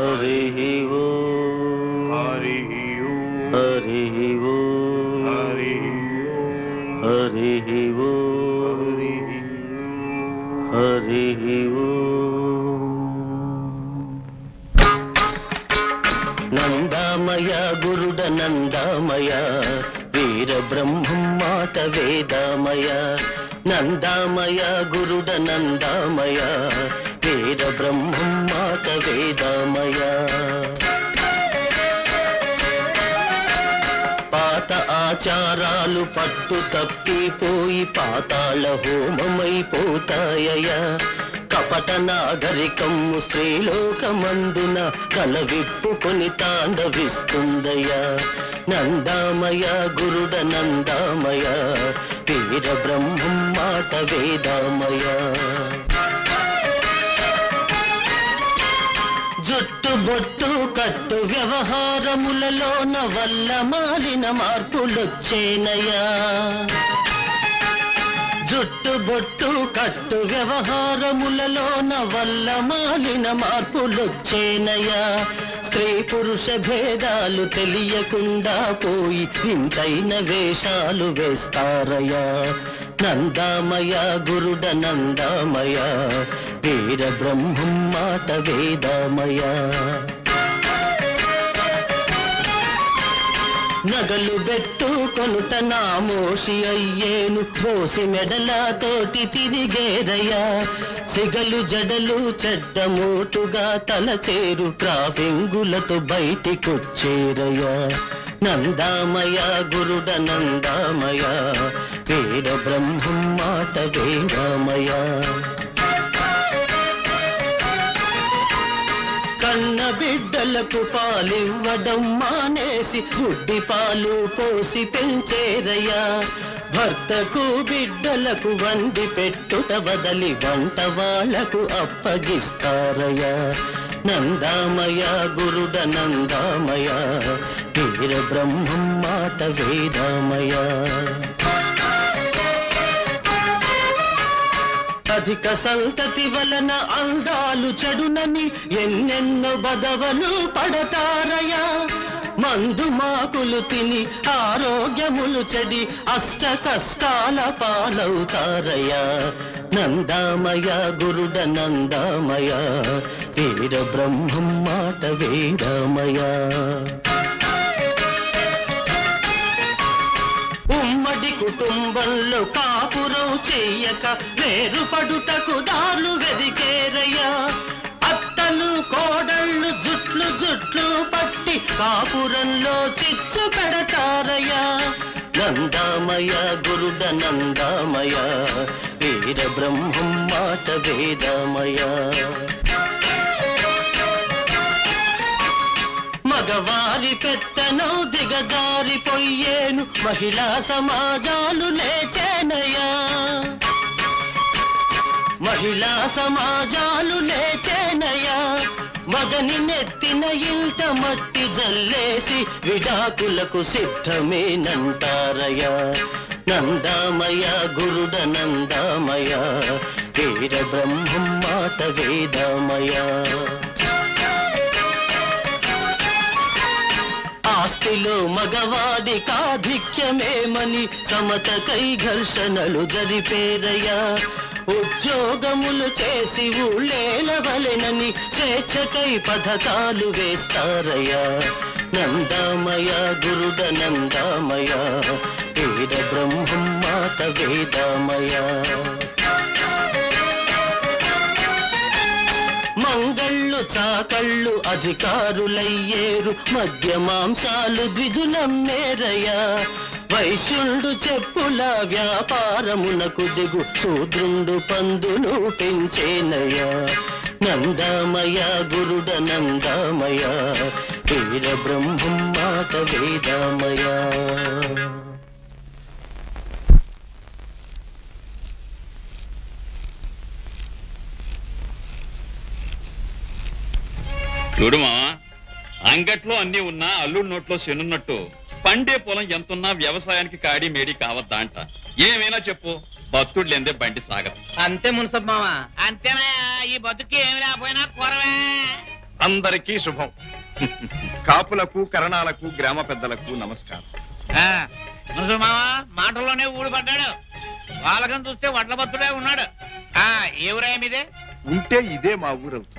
హరి ఓ హరి హరి ఓ హరి హరి ఓ హరి ఓ నందామయ గురుడ నందామయ వీర బ్రహ్మం మాట వేదామయ నందామయ గురుడ నందామయ వీర బ్రహ్మం మాట వేదామయ పాత ఆచారాలు పట్టు తప్పిపోయి పాతాళ హోమమైపోతాయ కపట నాగరికము స్త్రీలోకమందున తల విప్పుకొని తాండవిస్తుందయ్యా నందామయ గురుడ నందామయ వీర బ్రహ్మం మాట వేదామయ జుట్టు బొట్టు కట్టు వ్యవహారములలోన వల్ల మారిన మార్పులొచ్చేనయా జుట్టు బొట్టు కట్టు వ్యవహారములలోన వల్ల మాలిన మార్పులొచ్చేనయా స్త్రీ పురుష భేదాలు తెలియకుండా పోయి వింతైన వేషాలు వేస్తారయా నందామయ గురుడ నందామయ వీర బ్రహ్మం మాట వేదామయ నగలు బెట్టు కొనుట నామోషి అయ్యేను మోసి మెడలతోటి తిరిగేరయ్యా సిగలు జడలు చెడ్డ మోటుగా తలచేరు ట్రాఫింగులతో బయటికొచ్చేరయ్యా నందామయ గురుడ నందామయ వీర బ్రహ్మం మాట వేదామయ కన్న బిడ్డలకు పాలివ్వడం మానేసి గుడ్డి పాలు పోసి పెంచేరయ్యా భర్తకు బిడ్డలకు వండి పెట్టుట వదలి వంట వాళ్లకు అప్పగిస్తారయ్యా నందామయ గురుడ నందామయ వీర బ్రహ్మం మాట వేదామయ అధిక సంతతి వలన అందాలు చెడునని ఎన్నెన్నో బదవలు పడతారయా మందు మాకులు తిని ఆరోగ్యములు చెడి అష్ట కష్టాల పాలవుతారయ్యా నందామయ గురుడ నందామయ వీర బ్రహ్మం మాట వేదామయ ఉమ్మడి కుటుంబంలో కాపురం చెయ్యక వేరుపడుటకు దారులు వెదికేరయ్యా అత్తలు కోడళ్ళు జుట్లు జుట్లు పట్టి కాపురంలో చిచ్చు పెడతారయ్యా నందామయ గురుడ నందామయ వీర బ్రహ్మం మాట వేదామయ మగవారి పెత్తనం దిగజారిపోయేను మహిళా సమాజాలు లేచేనయా మహిళా సమాజాలు లేచేనయా మగని నెత్తిన ఇంత మట్టి జల్లేసి విడాకులకు సిద్ధమేనంటారయా నందామయ గురుడ నందామయ వీర బ్రహ్మం మాట వేదామయ ఆస్తిలో మగవాడి కాధిక్యమేమని సమతకై ఘర్షణలు జరిపేరయ్యా ఉద్యోగములు చేసి ఊళ్ళేలవలెనని స్వేచ్ఛకై పథకాలు వేస్తారయ్యా నందామయ గురుడ నందామయ వీర బ్రహ్మం మాట వేదామయ మంగళ్ళు చాకళ్ళు అధికారులయ్యేరు మద్య మాంసాలు ద్విజులమ్మేరయ్యా వైశ్యుండు చెప్పుల వ్యాపారమునకు దిగు శూద్రుండు పందును పెంచేనయ్యా నందామయ గురుడ నందామయ వీర బ్రహ్మం మాట వేదామయ చూడు మావా అంగట్లో అన్ని ఉన్నా అల్లుడి నోట్లో శనున్నట్టు పండే పొలం ఎంతున్నా వ్యవసాయానికి కాడి మేడి కావద్దా అంట ఏమైనా చెప్పు భక్తుడు లేదే బండి సాగదు అంతే మున్సబ్ మామ అంతేనా ఈ బతుకి ఏమి లేకపోయినా కూరవే అందరికీ శుభం కాపులకు కరణాలకు గ్రామ పెద్దలకు నమస్కారం మునుసు మామ మాటల్లోనే ఊడిపడ్డాడు వాళ్ళకం చూస్తే వడ్ల భక్తుడే ఉన్నాడు ఆ ఎవరే మీదే ఉంటే ఇదే మా ఊరవుతుంది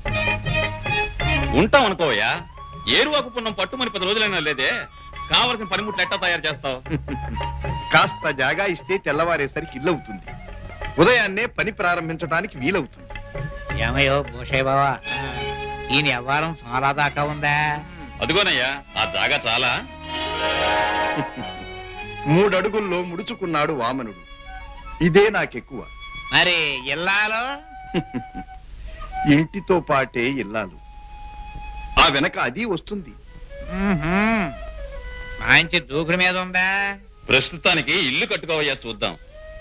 ఉంటాం అనుకోవయ్యా ఏరువాకు పున్నం పట్టుమని పది రోజులైనా లేదే కావలసిన పనిముట్లు ఎట్టా తయారు చేస్తావు కాస్త జాగా ఇస్తే తెల్లవారేసరికి ఇల్లు అవుతుంది ఉదయాన్నే పని ప్రారంభించడానికి వీలవుతుంది ఏమయ్యో భూషయ్య బావా ఈయన వ్యవహారం చాలా దాకా ఉందా అదిగోనయ్యా ఆ జాగా చాలా మూడడుగుల్లో ముడుచుకున్నాడు వామనుడు ఇదే నాకెక్కువ మరి ఇల్లాలో ఇంటితో పాటే ఇల్లాలు ఆ వెనక అది వస్తుంది మ్మ్హ్మ్. మంచి దూకుడు మీద ఉందా ప్రస్తుతానికి ఇల్లు కట్టుకోవయ్యా చూద్దాం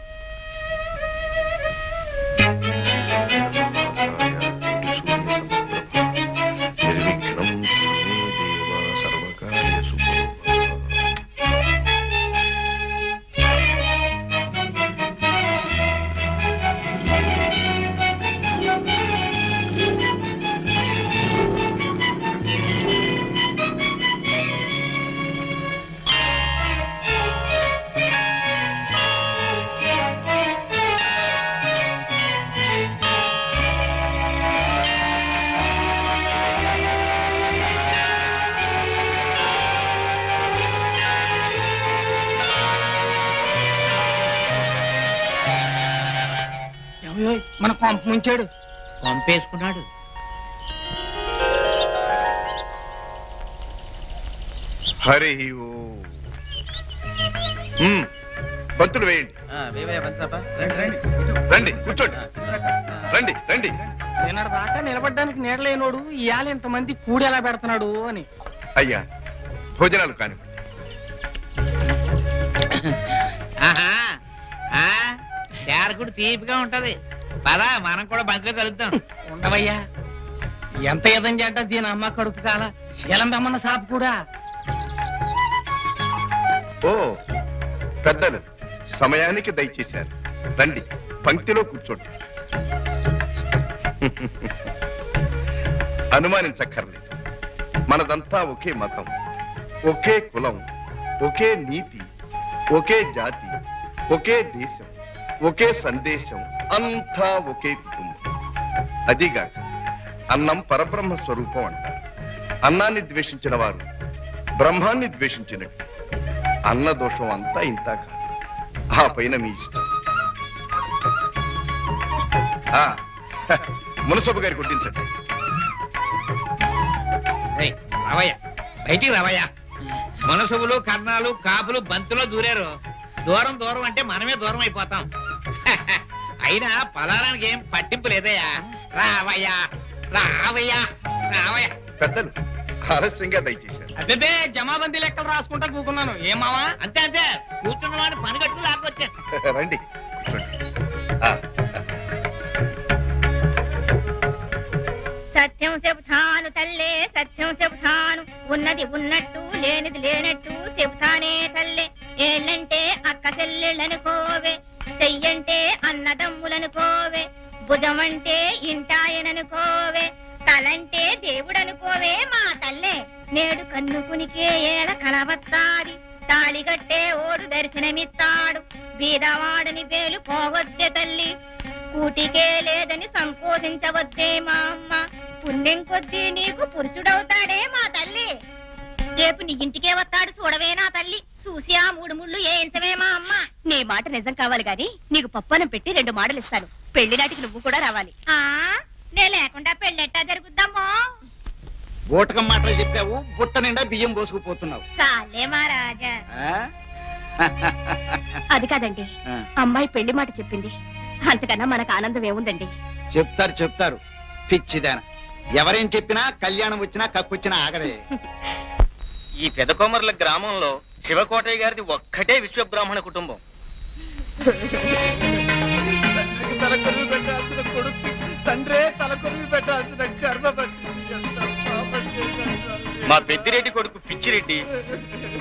నిర్విఘ్నం మే దేవ సర్వకార్యేషు మన పంప ముంచాడు పంపేసుకున్నాడు హరి ఓ మ్మ్. బంతులు వేయండి రండి కూర్చోండి రండి రండి నిన్నటి దాకా నిలబడ్డానికి నీడలేనోడు ఇవాళ ఇంతమంది కూడి ఎలా పెడుతున్నాడు అని అయ్యా భోజనాలు కానివ్వండి ఆహా ఆ చారకుడు తీపిగా ఉంటది పదా మనం కూడా బంతిలో కలుద్దాం ఉండవయ్యా ఎంత ఎదం చేట దీని అమ్మ కడుపు కాల శీలం బెమ్మన్న సాపు కూడా ఓ పెద్దలు సమయానికి దయచేశారు రండి పంక్తిలో కూర్చోండి అనుమానించక్కర్లేదు మనదంతా ఒకే మతం ఒకే కులం ఒకే నీతి ఒకే జాతి ఒకే దేశం ఒకే సందేశం అంతా ఒకే కుటుంబం అదిగాక అన్నం పరబ్రహ్మ స్వరూపం అంటారు అన్నాన్ని ద్వేషించిన వారు బ్రహ్మాన్ని ద్వేషించినట్టు అన్న దోషం అంతా ఇంత కాదు ఆ పైన మీ ఇష్టం ఆ, హ, మునసబు గారి కొట్టించండి ఏయ్, రావయ్య బయటికి రావయ్య మనసువులు కర్ణాలు కాపులు బంతులో దూరారు దూరం దూరం అంటే మనమే దూరం అయిపోతాం అయినా పలారానికి ఏం పట్టింపు లేదయ్యా రావయ్యా రావయ్యా రావయ్యా పెద్దలు ఆలస్యంగా దయచేశారు అదే జమాబందీ లెక్కలు రాసుకుంటా కూకున్నాను ఏమావా అంతే అంతే కూర్చున్న వాడిని పనిగట్టు లాక్కొచ్చాను రండి కూర్చోండి. ఆ, సత్యం చెబుతాను తల్లే సత్యం చెబుతాను ఉన్నది ఉన్నట్టు లేనిది లేనట్టు చెబుతానే తల్లే ఏళ్ళంటే అక్క చెల్లెళ్ళనుకోవే చెయ్యంటే అన్నదమ్ములనుకోవే భుజమంటే ఇంటాయననుకోవే తలంటే దేవుడనుకోవే మా తల్లే నేడు కన్నుకునికే ఏడ కనవత్తాది తాళిగట్టే ఓడు దర్శనమిత్తాడు బీదవాడని వేలు పోవద్దే తల్లి కూటికే లేదని సంకోచించవద్దే మా అమ్మ పుణ్యం కొద్దీ నీకు పురుషుడవుతాడే మా తల్లి రేపు నీ ఇంటికే వస్తాడు చూడవే నా తల్లి చూసి ఆ మూడు ముళ్ళు వేయించవే మా అమ్మ నీ మాట నిజం కావాలి గాని నీకు పప్పనం పెట్టి రెండు మాటలు ఇస్తాను పెళ్లి నాటికి నువ్వు కూడా రావాలి ఆ నే లేకుండా పెళ్ళెట్టా జరుగుద్దామో బూటకం మాటలు చెప్పావు బుట్ట నిండా బియ్యం పోసుకుపోతున్నావు చాలే మహారాజా ఆ? అది కాదండి ఆ. అమ్మాయి పెళ్లి మాట చెప్పింది అంతకన్నా మనకు ఆనందం ఏముందండి చెప్తారు చెప్తారు పిచ్చిదాన ఎవరేం చెప్పినా కళ్యాణం వచ్చినా కక్కొచ్చినా ఆగదే ఈ పెదకొమర్ల గ్రామంలో శివకోటయ్య గారిది ఒక్కటే విశ్వబ్రాహ్మణ కుటుంబం తలకొరివి పెట్టాల్సిన కొడుకు తండ్రే తలకొరివి పెట్టాల్సిన గర్భ మా పెద్దిరెడ్డి కొడుకు పిచ్చిరెడ్డి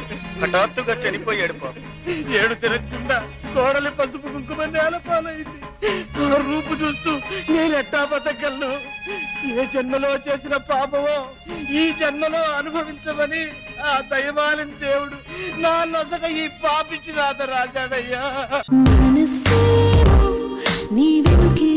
హఠాత్తుగా చనిపోయాడు పాపం ఏడు తిరగకుండా కోడలి పసుపు కుంకుమ నేల పాలైంది ఆ రూపు చూస్తూ నేను ఎట్టా బతకలను ఏ జన్మలో చేసిన పాపమో ఈ జన్మలో అనుభవించమని ఆ దయమాలిన దేవుడు నా నొసట ఈ పాపిచ్చి రాత రాశాడయ్యా మనసేమో నీ వెనుకే